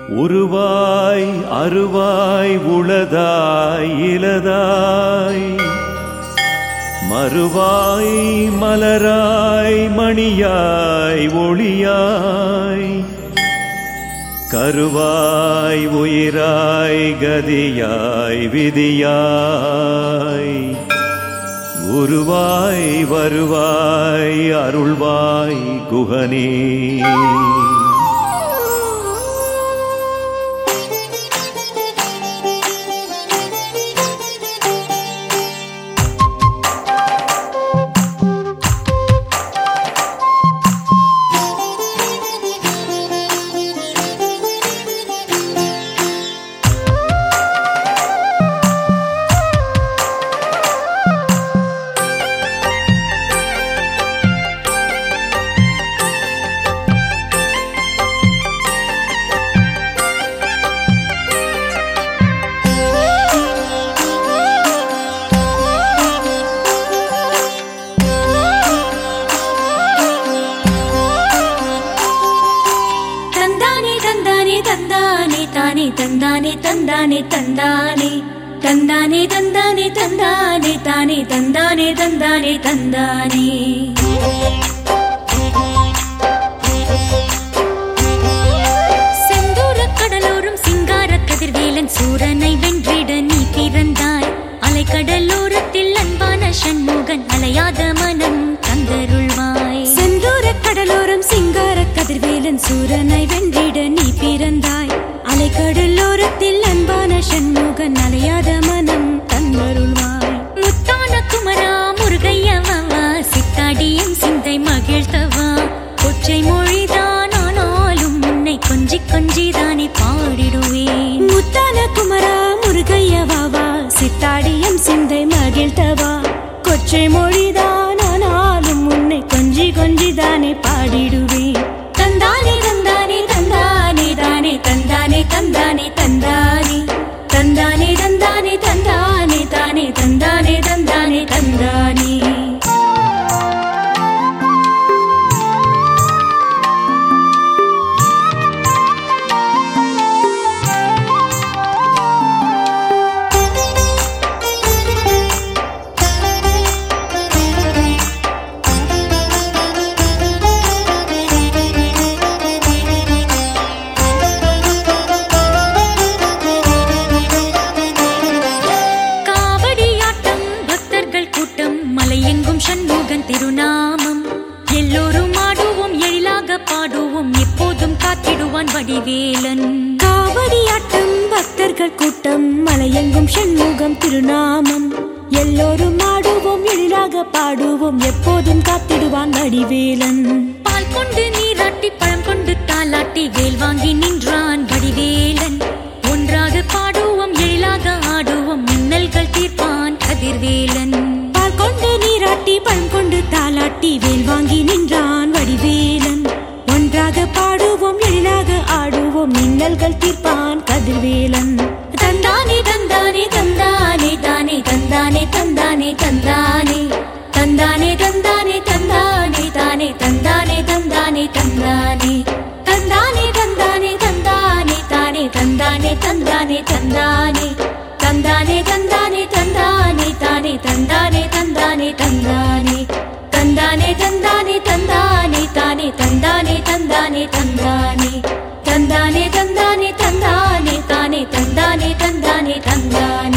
உருவாய் அருவாய் உளதாய் இலதாய் மறுவாய் மலராய் மணியாய் ஒளியாய் கருவாய் உயிராய் கதியாய் விதியாய் உருவாய் வருவாய் அருள்வாய் குகனே தந்தானே தந்தானே தந்தானே தானே தந்தானே தந்தானே தந்தானே தந்தானே தந்தானே தந்தானே தானே தந்தானே தந்தானே தந்தானே செந்தூரக் கடலோரம் சிங்காரக் கதிர்வேலன் சூரனை வென்றிட நீ பிறந்தாய் அலைக்கடலோரத்தில் அன்பான சண்முகன் அலையாத மனம் தந்தருள்வாய் செந்தூரக் கடலோரம் சிங்காரக் கதிர்வேலன் சூரனை வென்றிட நீ பிறந்தாய் அலைக்கடலோரத்தில் அன்பான சண்முகன் அலையாத மனம் தந்தருள்வாய் முத்தான குமரா முருகையவா சித்தாடியும் சிந்தை மகிழ்த்தவா கொச்சை மொழிதான் ஆனாலும் உன்னை கொஞ்சி கொஞ்சிதானே பாடிடுவேன் முத்தான குமரா முருகையவாவா சித்தாடியும் சிந்தை மகிழ்த்தவா கொச்சை மொழிதான் ஆனாலும் உன்னை கொஞ்சி கொஞ்சிதானே பாடிடுவேன் தந்தானே தந்தானே தந்தானே தானே தந்தானே தந்தானே தந்தானே தந்தானே தந்தானே தந்தானே தானே தந்தானே தந்தானே தந்தானே காவடியாட்டம் பக்தர்கள் கூட்டம் மலையெங்கும் சண்முகன் திருநாமம் எல்லோரும் ஆடுவோம் எழிலாக பாடுவோம் எப்போதும் காத்திடுவான் வடிவேலன் காவடியாட்டம் பக்தர்கள் கூட்டம் மலையெங்கும் சண்முகம் திருநாமம் எல்லோரும் ஆடுவோம் எழிலாக பாடுவோம் எப்போதும் காத்திடுவான் வடிவேலன் பால் கொண்டு நீராட்டி பழம் கொண்டு தாலாட்டி வேல் வாங்கி நின்றான் வடிவேலன் ஒன்றாக பாடுவோம் எழிலாக ஆடுவோம் மின்னல்கள் தீர்ப்பான் கதிர்வேலன் பால் கொண்டு நீராட்டி பழம் கொண்டு தாலாட்டி வேல் வாங்கி நின்றான் வடிவேலன் ஒன்றாக பாடுவோம் எழிலாக ஆடுவோம் மின்னல்கள் தீர்ப்பான் கதிர்வேலன் தந்தானே தந்தானே தந்தானே தானே தந்தானே தந்தானே தந்தானே தந்தானே தந்தானே தந்தானே தானே தந்தானே தந்தானே தந்தானே தந்தானே தந்தானே தந்தானே தானே தந்தானே தந்தானே தந்தானே தந்தானே தந்தானே தந்தானே தானே தந்தானே தந்தானே தந்தானே தந்தானே தந்தானே தந்தானே தானே தந்தானே தந்தானே தந்தானே தந்தானே தந்தானே தந்தானே தானே தந்தானே தந்தானே தந்தானே